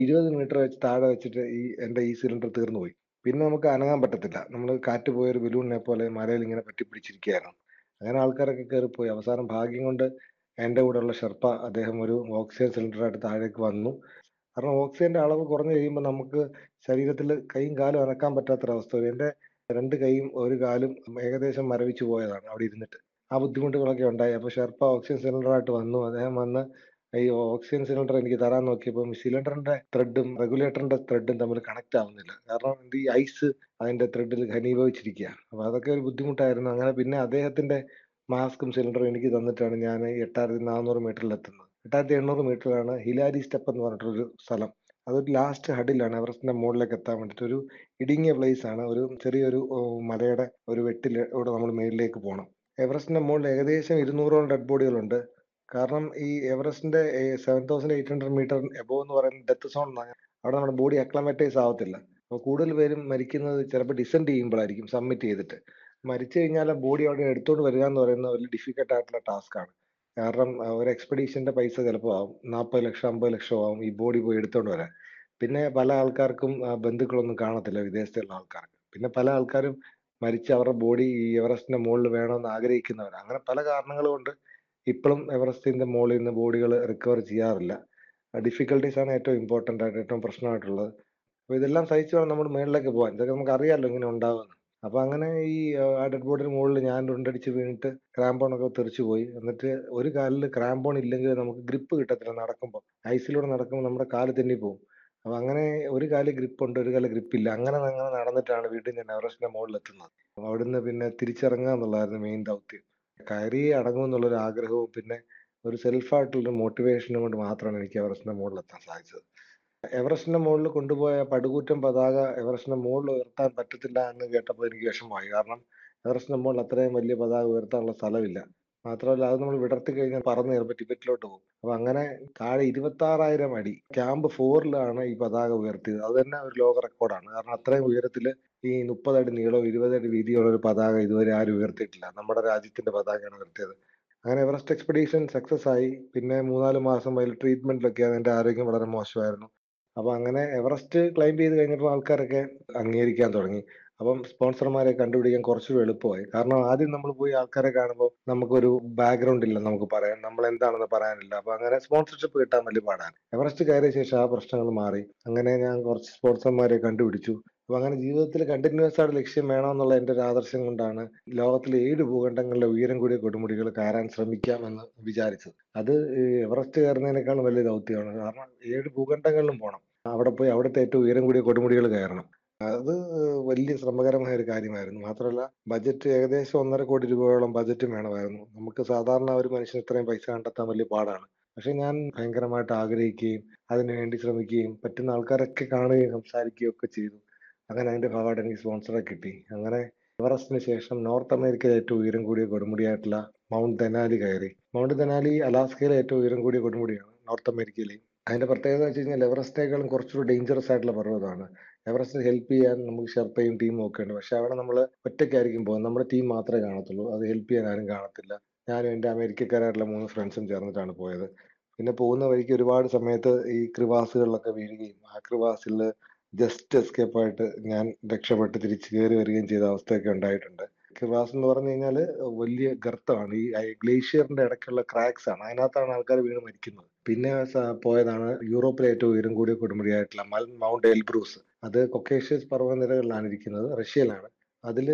20 metre വെച്ച് താഴെ വെച്ചിട്ട് ഈ എന്റെ ഈ സിലിണ്ടർ തീർന്നു പോയി. പിന്നെ നമുക്ക് അനങ്ങാൻ പറ്റത്തില്ല. നമ്മള് കാറ്റ് പോയ ഒരു ബലൂണിനെ പോലെ മലയിൽ ഇങ്ങനെ പറ്റിപ്പിടിച്ചിരിക്കുകയായിരുന്നു. അങ്ങനെ ആൾക്കാരൊക്കെ കേറിപ്പോയി. അവസാനം ഭാഗ്യം കൊണ്ട് എന്റെ കൂടെയുള്ള ഷെർപ്പ അദ്ദേഹം ഒരു ഓക്സിജൻ സിലിണ്ടറായിട്ട് താഴേക്ക് വന്നു. കാരണം ഓക്സിജന്റെ അളവ് കുറഞ്ഞു കഴിയുമ്പോൾ നമുക്ക് ശരീരത്തില് കൈയും കാലും അനക്കാൻ പറ്റാത്തൊരവസ്ഥ വരും. എന്റെ 2 കൈയും 1 കാലും ഏകദേശം മരവിച്ചു പോയതാണ് അവിടെ ഇരുന്നിട്ട്. ആ ബുദ്ധിമുട്ടുകളൊക്കെ ഉണ്ടായി. അപ്പൊ ഷെർപ്പ ഓക്സിജൻ സിലിണ്ടറായിട്ട് വന്നു. അദ്ദേഹം വന്ന് ഈ ഓക്സിജൻ സിലിണ്ടർ എനിക്ക് തരാൻ നോക്കിയപ്പം സിലിണ്ടറിന്റെ ത്രെഡും റെഗുലേറ്ററിന്റെ ത്രെഡും തമ്മിൽ കണക്ട് ആവുന്നില്ല. കാരണം ഈ ഐസ് അതിന്റെ ത്രെഡിൽ ഘനീഭവിച്ചിരിക്കുകയാണ്. അപ്പൊ അതൊക്കെ ഒരു ബുദ്ധിമുട്ടായിരുന്നു. അങ്ങനെ പിന്നെ അദ്ദേഹത്തിന്റെ മാസ്കും സിലിണ്ടറും എനിക്ക് തന്നിട്ടാണ് ഞാൻ 8400 മീറ്ററിൽ എത്തുന്നത്. 8800 മീറ്ററിലാണ് ഹിലാരി സ്റ്റെപ്പ് എന്ന് പറഞ്ഞിട്ടൊരു സ്ഥലം. അതൊരു ലാസ്റ്റ് ഹഡിലാണ് എവറസ്റ്റിന്റെ മുകളിലേക്ക് എത്താൻ വേണ്ടിയിട്ട്. ഒരു ഇടുങ്ങിയ പ്ലേസ് ആണ്. ഒരു ചെറിയൊരു ഓഹ് മലയുടെ ഒരു വെട്ടിലൂടെ നമ്മൾ മേളിലേക്ക് പോണം. എവറസ്റ്റിന്റെ മുകളിൽ ഏകദേശം 200ഓളം ഡെഡ് ബോഡികളുണ്ട്. കാരണം ഈ എവറസ്റ്റിന്റെ ഏ 7800 മീറ്റർ എബോവ് എന്ന് പറയുന്നത് ഡെത്ത് സോൺ എന്നാണ്. അവിടെ നമ്മുടെ ബോഡി അക്ലമറ്റൈസ് ആവത്തില്ല. അപ്പൊ കൂടുതൽ പേരും മരിക്കുന്നത് ചിലപ്പോൾ ഡിസെൻഡ് ചെയ്യുമ്പോഴായിരിക്കും സബ്മിറ്റ് ചെയ്തിട്ട്. മരിച്ചു കഴിഞ്ഞാൽ ബോഡി അവിടെ എടുത്തോണ്ട് വരിക എന്ന് പറയുന്നത് വലിയ ഡിഫിക്കൽട്ട് ആയിട്ടുള്ള ടാസ്ക് ആണ്. കാരണം ഒരു എക്സ്പെഡീഷന്റെ പൈസ ചിലപ്പോൾ ആവും. 40 ലക്ഷം 50 ലക്ഷം ആവും ഈ ബോഡി പോയി എടുത്തോണ്ട് വരാൻ. പിന്നെ പല ആൾക്കാർക്കും ആഹ് ബന്ധുക്കളൊന്നും കാണത്തില്ല വിദേശത്തുള്ള ആൾക്കാർക്ക്. പിന്നെ പല ആൾക്കാരും മരിച്ച് അവരുടെ ബോഡി ഈ എവറസ്റ്റിന്റെ മുകളിൽ വേണമെന്ന് ആഗ്രഹിക്കുന്നവരാ. അങ്ങനെ പല കാരണങ്ങൾ കൊണ്ട് ഇപ്പളും എവറസ്റ്റിന്റെ മുകളിൽ നിന്ന് ബോഡികൾ റിക്കവർ ചെയ്യാറില്ല. ഡിഫിക്കൽട്ടീസ് ആണ് ഏറ്റവും ഇമ്പോർട്ടന്റ് ആയിട്ട് ഏറ്റവും പ്രശ്നമായിട്ടുള്ളത്. അപ്പൊ ഇതെല്ലാം സഹിച്ച് വേണം നമ്മൾ മേളിലേക്ക് പോവാൻ. ഇതൊക്കെ നമുക്ക് അറിയാലോ ഇങ്ങനെ ഉണ്ടാവുമെന്ന്. അപ്പൊ അങ്ങനെ ഈ ആ ഡെഡ് ബോഡിയുടെ മുകളിൽ ഞാൻ ഉരുണ്ടടിച്ച് വീണിട്ട് ക്രാംപോൺ ഒക്കെ തെറിച്ചു പോയി. എന്നിട്ട് ഒരു കാലില് ക്രാംപോൺ ഇല്ലെങ്കിൽ നമുക്ക് ഗ്രിപ്പ് കിട്ടത്തില്ല നടക്കുമ്പോൾ. ഐസിലൂടെ നടക്കുമ്പോൾ നമ്മുടെ കാല് തെന്നിപ്പോവും. അപ്പൊ അങ്ങനെ ഒരു കാലിൽ ഗ്രിപ്പ് ഉണ്ട് ഒരു കാലിൽ ഗ്രിപ്പ് ഇല്ല. അങ്ങനെ അങ്ങനെ നടന്നിട്ടാണ് വീണ്ടും ഞാൻ എവറസ്റ്റിന്റെ മുകളിൽ എത്തുന്നത്. അവിടുന്ന് പിന്നെ തിരിച്ചിറങ്ങുക എന്നുള്ളതായിരുന്നു മെയിൻ ദൗത്യം. കയറിയേ അടങ്ങൂ എന്നുള്ളൊരു ആഗ്രഹവും പിന്നെ ഒരു സെൽഫ് ആയിട്ടുള്ള മോട്ടിവേഷനും കൊണ്ട് മാത്രമാണ് എനിക്ക് എവറസ്റ്റിന്റെ മുകളിൽ എത്താൻ സാധിച്ചത്. എവറസ്റ്റിന്റെ മുകളിൽ കൊണ്ടുപോയ പടുകൂറ്റൻ പതാക എവറസ്റ്റിന്റെ മുകളിൽ ഉയർത്താൻ പറ്റത്തില്ല എന്ന് കേട്ടപ്പോൾ എനിക്ക് വിഷമമായി. കാരണം എവറസ്റ്റിന്റെ മുകളിൽ അത്രയും വലിയ പതാക ഉയർത്താനുള്ള സ്ഥലമില്ല. മാത്രമല്ല അത് നമ്മൾ വിടർത്തി കഴിഞ്ഞാൽ പറന്ന് ചിലപ്പോൾ ടിബറ്റിലോട്ട് പോകും. അപ്പൊ അങ്ങനെ താഴെ 26000 അടി ക്യാമ്പ് 4ലാണ് ഈ പതാക ഉയർത്തിയത്. അത് തന്നെ ഒരു ലോക റെക്കോർഡാണ്. കാരണം അത്രയും ഉയരത്തില് ഈ 30 അടി നീളവും 20 അടി വീതിയുള്ള ഒരു പതാക ഇതുവരെ ആരും ഉയർത്തിയിട്ടില്ല. നമ്മുടെ രാജ്യത്തിന്റെ പതാകയാണ് ഉയർത്തിയത്. അങ്ങനെ എവറസ്റ്റ് എക്സ്പെഡീഷൻ സക്സസ് ആയി. പിന്നെ 3, 4 മാസം അതിൽ ട്രീറ്റ്മെന്റിലൊക്കെയാണ് എന്റെ ആരോഗ്യം വളരെ മോശമായിരുന്നു. അപ്പൊ അങ്ങനെ എവറസ്റ്റ് ക്ലൈംബ് ചെയ്ത് കഴിഞ്ഞപ്പോൾ ആൾക്കാരൊക്കെ അംഗീകരിക്കാൻ തുടങ്ങി. അപ്പം സ്പോൺസർമാരെ കണ്ടുപിടിക്കാൻ കുറച്ചുകൂടി എളുപ്പമായി. കാരണം ആദ്യം നമ്മൾ പോയി ആൾക്കാരെ കാണുമ്പോൾ നമുക്കൊരു ബാക്ക്ഗ്രൗണ്ട് ഇല്ല നമുക്ക് പറയാൻ. നമ്മൾ എന്താണെന്ന് പറയാനില്ല. അപ്പൊ അങ്ങനെ സ്പോൺസർഷിപ്പ് കിട്ടാൻ വലിയ പാടാണ്. എവറസ്റ്റ് കയറിയ ശേഷം ആ പ്രശ്നങ്ങൾ മാറി. അങ്ങനെ ഞാൻ കുറച്ച് സ്പോൺസർമാരെ കണ്ടുപിടിച്ചു. അപ്പൊ അങ്ങനെ ജീവിതത്തിൽ കണ്ടിന്യൂസ് ആയിട്ട് ലക്ഷ്യം വേണമെന്നുള്ള എന്റെ ഒരു ആദർശം കൊണ്ടാണ് ലോകത്തിലെ 7 ഭൂഖണ്ഡങ്ങളിലെ ഉയരം കൂടിയ കൊടുമുടികൾ കയറാൻ ശ്രമിക്കാം എന്ന് വിചാരിച്ചത്. അത് ഈ എവറസ്റ്റ് കയറുന്നതിനേക്കാളും വലിയ ദൗത്യമാണ്. കാരണം 7 ഭൂഖണ്ഡങ്ങളിലും പോണം. അവിടെ പോയി അവിടുത്തെ ഏറ്റവും ഉയരം കൂടിയ കൊടുമുടികൾ കയറണം. അത് വലിയ ശ്രമകരമായ ഒരു കാര്യമായിരുന്നു. മാത്രമല്ല ബജറ്റ് ഏകദേശം 1.5 കോടി രൂപയോളം ബജറ്റും വേണമായിരുന്നു. നമുക്ക് സാധാരണ ഒരു മനുഷ്യന് ഇത്രയും പൈസ കണ്ടെത്താൻ വലിയ പാടാണ്. പക്ഷെ ഞാൻ ഭയങ്കരമായിട്ട് ആഗ്രഹിക്കുകയും അതിനുവേണ്ടി ശ്രമിക്കുകയും പറ്റുന്ന ആൾക്കാരൊക്കെ കാണുകയും സംസാരിക്കുകയും ഒക്കെ ചെയ്തു. അങ്ങനെ അതിന്റെ ഭാഗമായിട്ട് എനിക്ക് സ്പോൺസറെ കിട്ടി. അങ്ങനെ എവറസ്റ്റിന് ശേഷം നോർത്ത് അമേരിക്കയിലെ ഏറ്റവും ഉയരം കൂടിയ കൊടുമുടിയായിട്ടുള്ള മൗണ്ട് ദെനാലി കയറി. മൗണ്ട് ദെനാലി അലാസ്കയിലെ ഏറ്റവും ഉയരം കൂടിയ കൊടുമുടിയാണ് നോർത്ത് അമേരിക്കയിലെയും. അതിന്റെ പ്രത്യേകത എന്ന് വെച്ച് കഴിഞ്ഞാൽ എവറസ്റ്റിനേക്കാളും കുറച്ചുകൂടി ഡേഞ്ചറസ് ആയിട്ടുള്ള പർവ്വതമാണ്. എവറസ്റ്റിന് ഹെൽപ്പ് ചെയ്യാൻ നമുക്ക് ഷെർപ്പയും ടീമും ഒക്കെ ഉണ്ട്. പക്ഷെ അവിടെ നമ്മൾ ഒറ്റയ്ക്കായിരിക്കും പോകുന്നത്. നമ്മുടെ ടീം മാത്രമേ കാണത്തുള്ളൂ. അത് ഹെൽപ്പ് ചെയ്യാൻ ആരും കാണത്തില്ല. ഞാനും എന്റെ അമേരിക്കക്കാരായിട്ടുള്ള 3 ഫ്രണ്ട്സും ചേർന്നിട്ടാണ് പോയത്. പിന്നെ പോകുന്ന വഴിക്ക് ഒരുപാട് സമയത്ത് ഈ ക്രിവാസുകളിലൊക്കെ വീഴുകയും ആ ക്രിവാസില് ജസ്റ്റ് എസ്കേപ്പ് ആയിട്ട് ഞാൻ രക്ഷപ്പെട്ട് തിരിച്ച് കയറി വരികയും ചെയ്ത അവസ്ഥയൊക്കെ ഉണ്ടായിട്ടുണ്ട്. ക്രിവാസ് എന്ന് പറഞ്ഞു കഴിഞ്ഞാല് വലിയ ഗർത്തമാണ്. ഈ ഗ്ലേഷ്യറിന്റെ ഇടയ്ക്കുള്ള ക്രാക്സ് ആണ്. അതിനകത്താണ് ആൾക്കാർ വീണ് മരിക്കുന്നത്. പിന്നെ സ പോയതാണ് യൂറോപ്പിലെ ഏറ്റവും ഉയരം കൂടിയ കൊടുമുടിയായിട്ടുള്ള മൽ മൗണ്ട് എൽബ്രൂസ്. അത് കൊക്കേഷ്യസ് പർവ്വതനിരകളിലാണ് ഇരിക്കുന്നത്. റഷ്യയിലാണ്. അതില്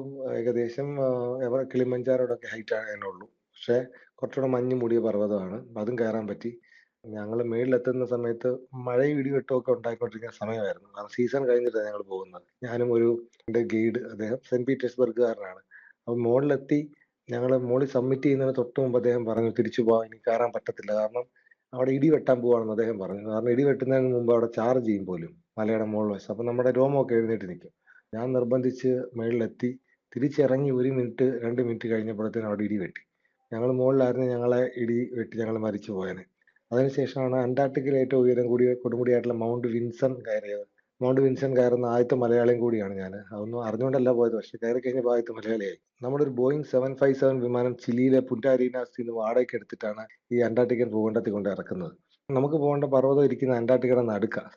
ഏകദേശം എവ കിളിമഞ്ചാരോയുടെ ഒക്കെ ഹൈറ്റ് അതിനുള്ളൂ. പക്ഷെ കുറച്ചുകൂടെ മഞ്ഞ് മൂടിയ പർവ്വതമാണ്. അതും കയറാൻ പറ്റി. ഞങ്ങള് മേളിലെത്തുന്ന സമയത്ത് മഴയും ഇടിവെട്ടും ഒക്കെ ഉണ്ടായിക്കൊണ്ടിരിക്കുന്ന സമയമായിരുന്നു. കാരണം സീസൺ കഴിഞ്ഞിട്ടാണ് ഞങ്ങൾ പോകുന്നത്. ഞാനും ഒരു എന്റെ ഗൈഡ് അദ്ദേഹം സെന്റ് പീറ്റേഴ്സ്ബർഗ്കാരനാണ്. അപ്പൊ മോളിലെത്തി ഞങ്ങള് മോളിൽ സബ്മിറ്റ് ചെയ്യുന്നതിന് തൊട്ട് മുമ്പ് അദ്ദേഹം പറഞ്ഞു തിരിച്ചു പോവാം. ഇനി കയറാൻ പറ്റത്തില്ല. കാരണം അവിടെ ഇടി വെട്ടാൻ പോവാണെന്ന് അദ്ദേഹം പറഞ്ഞു. കാരണം ഇടി വെട്ടുന്നതിന് മുമ്പ് അവിടെ ചാർജ് ചെയ്യും പോലും മലയുടെ മുകൾ വശം. അപ്പൊ നമ്മുടെ രോമമൊക്കെ എഴുന്നേറ്റ് നിൽക്കും. ഞാൻ നിർബന്ധിച്ച് മേളിലെത്തി തിരിച്ചിറങ്ങി 1 മിനിറ്റ് 2 മിനിറ്റ് കഴിഞ്ഞപ്പോഴത്തേനും അവിടെ ഇടി വെട്ടി. ഞങ്ങൾ മുകളിലായിരുന്നു ഞങ്ങളെ ഇടി വെട്ടി ഞങ്ങൾ മരിച്ചു പോയേനെ. അതിനുശേഷമാണ് അന്റാർട്ടിക്കയിലെ ഏറ്റവും ഉയരം കൂടിയ കൊടുമുടിയായിട്ടുള്ള മൗണ്ട് വിൻസൺ കയറിയത്. മൗണ്ട് വിൻസൺ കയറുന്ന ആദ്യത്തെ മലയാളിയും കൂടിയാണ് ഞാൻ. അതൊന്നും അറിഞ്ഞുകൊണ്ടല്ല പോയത്. പക്ഷെ കയറി കഴിഞ്ഞപ്പോൾ ആദ്യത്തെ മലയാളിയായി. നമ്മുടെ ഒരു ബോയിങ് 757 വിമാനം ചിലിയിലെ പുൻറ്റ അരീനാസിൽ നിന്ന് വാടകയ്ക്ക് എടുത്തിട്ടാണ് ഈ അന്റാർട്ടിക്കൻ ഭൂഖണ്ഡത്തിൽ കൊണ്ട് ഇറക്കുന്നത്. നമുക്ക് പോകേണ്ട പർവ്വതം ഇരിക്കുന്ന അന്റാർട്ടിക്കയുടെ നടുക്കാ.